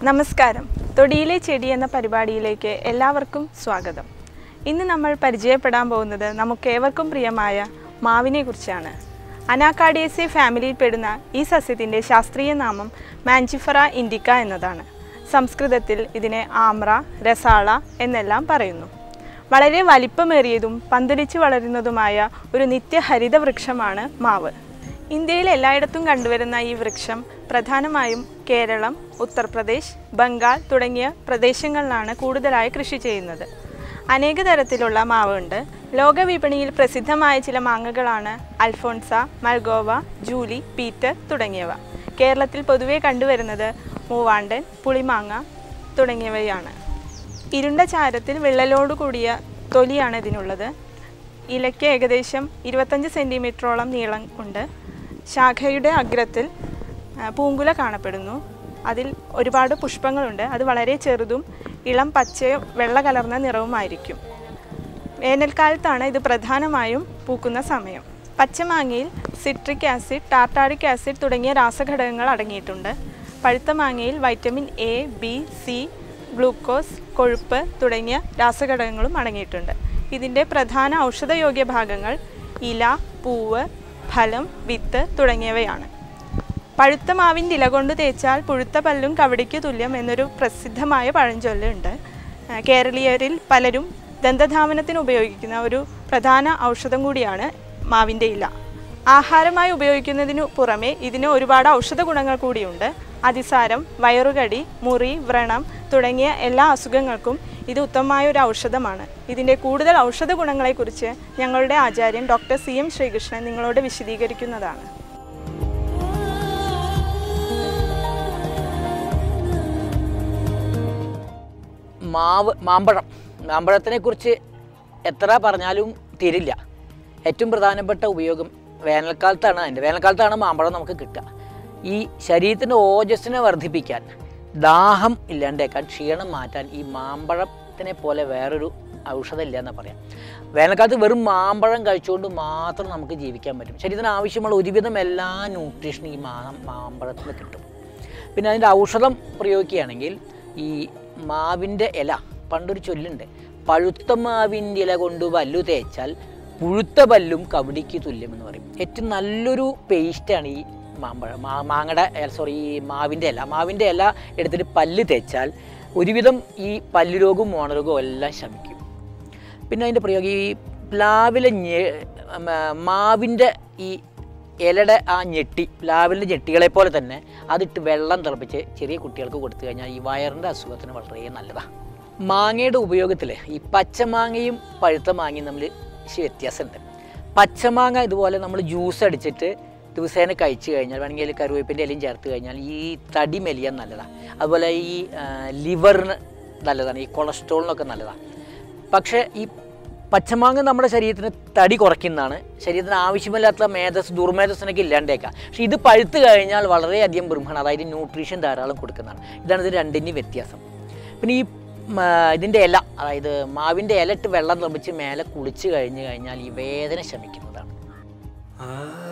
നമസ്കാരം തൊടിയിലെ ചെടി എന്ന പരിപാടിയിലേക്ക് എല്ലാവർക്കും സ്വാഗതം ഇന്ന് നമ്മൾ പരിചയപ്പെടാൻ പോകുന്നത് നമുക്കേവർക്കും പ്രിയമായ മാവിനെ കുറിച്ചാണ് അനാക്കാഡിയസെ ഫാമിലിയിൽപ്പെടുന്ന ഈ സസ്യത്തിൻ്റെ ശാസ്ത്രീയ നാമം മാഞ്ചിഫറ ഇൻഡിക്ക എന്നതാണ് സംസ്കൃതത്തിൽ ഇതിനെ ആമ്ര രസാള എന്നെല്ലാം പറയുന്നു വളരെ വലിപ്പമേറിയതും പന്തലിച്ച് വളരുന്നതുമായ ഒരു നിത്യഹരിത വൃക്ഷമാണ് മാവ് ഇന്ത്യയിൽ എല്ലായിടത്തും കണ്ടുവരുന്ന ഈ വൃക്ഷം പ്രധാനമായും കേരളം ഉത്തർപ്രദേശ് ബംഗാൾ തുടങ്ങിയ പ്രദേശങ്ങളിലാണ് കൂടുതലായി കൃഷി ചെയ്യുന്നത് അനേക തരത്തിലുള്ള മാവുണ്ട് ലോകവിപണിയിൽ പ്രസിദ്ധമായ ചില മാങ്ങകളാണ് അൽഫോൺസ മൽഗോവ ജൂലി പീറ്റർ തുടങ്ങിയവ കേരളത്തിൽ പൊതുവെ കണ്ടുവരുന്നത് മൂവാണ്ടൻ പുളിമാങ്ങ തുടങ്ങിയവയാണ് ഇരുണ്ട ചാരത്തിൽ വിള്ളലോട് കൂടിയ തൊലിയാണ് ഇതിനുള്ളത് ഇലയ്ക്ക് ഏകദേശം ഇരുപത്തഞ്ച് സെൻറ്റിമീറ്ററോളം നീളം ഉണ്ട് ശാഖയുടെ അഗ്രത്തിൽ ആ, പൂങ്കുല കാണപ്പെടുന്നു അതിൽ ഒരുപാട് പുഷ്പങ്ങളുണ്ട് അത് വളരെ ചെറുതും ഇളം പച്ചയോ വെള്ള കലർന്ന നിറവുമായിരിക്കും വേനൽക്കാലത്താണ് ഇത് പ്രധാനമായും പൂക്കുന്ന സമയം പച്ചമാങ്ങയിൽ സിട്രിക് ആസിഡ് ടാർട്ടാറിക് ആസിഡ് തുടങ്ങിയ രാസഘടകങ്ങൾ അടങ്ങിയിട്ടുണ്ട് പഴുത്ത മാങ്ങയിൽ vitamin A B C glucose കൊഴുപ്പ് തുടങ്ങിയ രാസഘടകങ്ങളും അടങ്ങിയിട്ടുണ്ട് ഇതിൻ്റെ പ്രധാന ഔഷധയോഗ്യ ഭാഗങ്ങൾ ഇല പൂവ് ഫലം വിത്ത് തുടങ്ങിയവയാണ് പഴുത്ത മാവിൻ്റെ ഇല കൊണ്ട് തേച്ചാൽ പുഴുത്ത പല്ലും കവടിക്ക് തുല്യം എന്നൊരു പ്രസിദ്ധമായ പഴഞ്ചൊല്ലുണ്ട് ആ, കേരളീയരിൽ പലരും ദന്തധാവനത്തിന് ഉപയോഗിക്കുന്ന ഒരു പ്രധാന ഔഷധം കൂടിയാണ് മാവിൻ്റെ ഇല ആഹാരമായി ഉപയോഗിക്കുന്നതിനു പുറമെ ഇതിന് ഒരുപാട് ഔഷധ ഗുണങ്ങൾ കൂടിയുണ്ട് അതിസാരം വയറുകടി മുറി വ്രണം തുടങ്ങിയ എല്ലാ അസുഖങ്ങൾക്കും ഇത് ഉത്തമമായ ഒരു ഔഷധമാണ് ഇതിൻ്റെ കൂടുതൽ ഔഷധ ഗുണങ്ങളെക്കുറിച്ച് ഞങ്ങളുടെ ആചാര്യൻ ഡോക്ടർ സി എം ശ്രീകൃഷ്ണൻ നിങ്ങളോട് വിശദീകരിക്കുന്നതാണ് മാവ് മാമ്പഴം മാമ്പഴത്തിനെ കുറിച്ച് എത്ര പറഞ്ഞാലും തീരില്ല ഏറ്റവും പ്രധാനപ്പെട്ട ഉപയോഗം വേനൽക്കാലത്താണ് അതിൻ്റെ വേനൽക്കാലത്താണ് മാമ്പഴം നമുക്ക് കിട്ടുക ഈ ശരീരത്തിൻ്റെ ഓജസ്സിനെ വർദ്ധിപ്പിക്കാൻ ദാഹം ഇല്ലാണ്ടേക്കാൻ ക്ഷീണം മാറ്റാൻ ഈ മാമ്പഴത്തിനെ പോലെ വേറൊരു ഔഷധം ഇല്ല എന്ന് പറയാം വേനൽക്കാലത്ത് വെറും മാമ്പഴം കഴിച്ചുകൊണ്ട് മാത്രം നമുക്ക് ജീവിക്കാൻ പറ്റും ശരീരത്തിന് ആവശ്യമുള്ള ഒരുവിധം എല്ലാ ന്യൂട്രീഷനും ഈ മാ മാമ്പഴത്തിൽ നിന്ന് കിട്ടും പിന്നെ അതിൻ്റെ ഔഷധം പ്രയോഗിക്കുകയാണെങ്കിൽ ഈ മാവിൻ്റെ ഇല പണ്ടൊരു ചൊല്ലുണ്ട് പഴുത്ത മാവിൻ്റെ ഇല കൊണ്ട് പല്ലു തേച്ചാൽ പുഴുത്ത പല്ലും കവടിക്ക് തുല്യമെന്ന് പറയും ഏറ്റവും നല്ലൊരു പേസ്റ്റാണ് ഈ മാമ്പഴം മാ മാങ്ങയുടെ സോറി ഈ മാവിൻ്റെ ഇല മാവിൻ്റെ ഇല എടുത്തിട്ട് പല്ല് തേച്ചാൽ ഒരുവിധം ഈ പല്ല് രോഗവും മോണരോഗവും എല്ലാം ശമിക്കും പിന്നെ അതിൻ്റെ പ്രയോഗം ഈ പ്ലാവിലെ ഞെ മ- മാവിൻ്റെ ഈ ഇലയുടെ ആ ഞെട്ടി പ്ലാവിൻ്റെ ഞെട്ടികളെ പോലെ തന്നെ അതിട്ട് വെള്ളം തിളപ്പിച്ച് ചെറിയ കുട്ടികൾക്ക് കൊടുത്തു കഴിഞ്ഞാൽ ഈ വയറിൻ്റെ അസുഖത്തിന് വളരെ നല്ലതാണ് മാങ്ങയുടെ ഉപയോഗത്തിൽ ഈ പച്ചമാങ്ങയും പഴുത്ത മാങ്ങയും തമ്മിൽ ഇച്ചിരി വ്യത്യാസമുണ്ട് പച്ചമാങ്ങ ഇതുപോലെ നമ്മൾ ജ്യൂസ് അടിച്ചിട്ട് ദിവസേന കഴിച്ചു കഴിഞ്ഞാൽ വേണമെങ്കിൽ അതിൽ കറിവേപ്പിൻ്റെ ഇലയും ചേർത്ത് കഴിഞ്ഞാൽ ഈ തടി മെലിയാൻ നല്ലതാണ് അതുപോലെ ഈ ആ, ലിവറിന് നല്ലതാണ് ഈ കൊളസ്ട്രോളിനൊക്കെ നല്ലതാണ് പക്ഷേ ഈ പച്ചമാങ്ങ നമ്മുടെ ശരീരത്തിന് തടി കുറയ്ക്കുന്നതാണ് ശരീരത്തിന് ആവശ്യമില്ലാത്ത മേധസ് ദുർമേധസ്സിനൊക്കെ ഇല്ലാണ്ടേക്കാം പക്ഷേ ഇത് പഴുത്ത് കഴിഞ്ഞാൽ വളരെയധികം ബ്രഹ്മണം അതായത് ന്യൂട്രീഷൻ ധാരാളം കൊടുക്കുന്നതാണ് ഇതാണ് ഇത് രണ്ടിൻ്റെയും വ്യത്യാസം പിന്നെ ഈ മ, ഇതിൻ്റെ ഇല അതായത് മാവിൻ്റെ ഇല ഇട്ട് വെള്ളം തിളപ്പിച്ച് മേലെ കുളിച്ച് കഴിഞ്ഞ് കഴിഞ്ഞാൽ ഈ വേദന ശമിക്കുന്നതാണ് ആ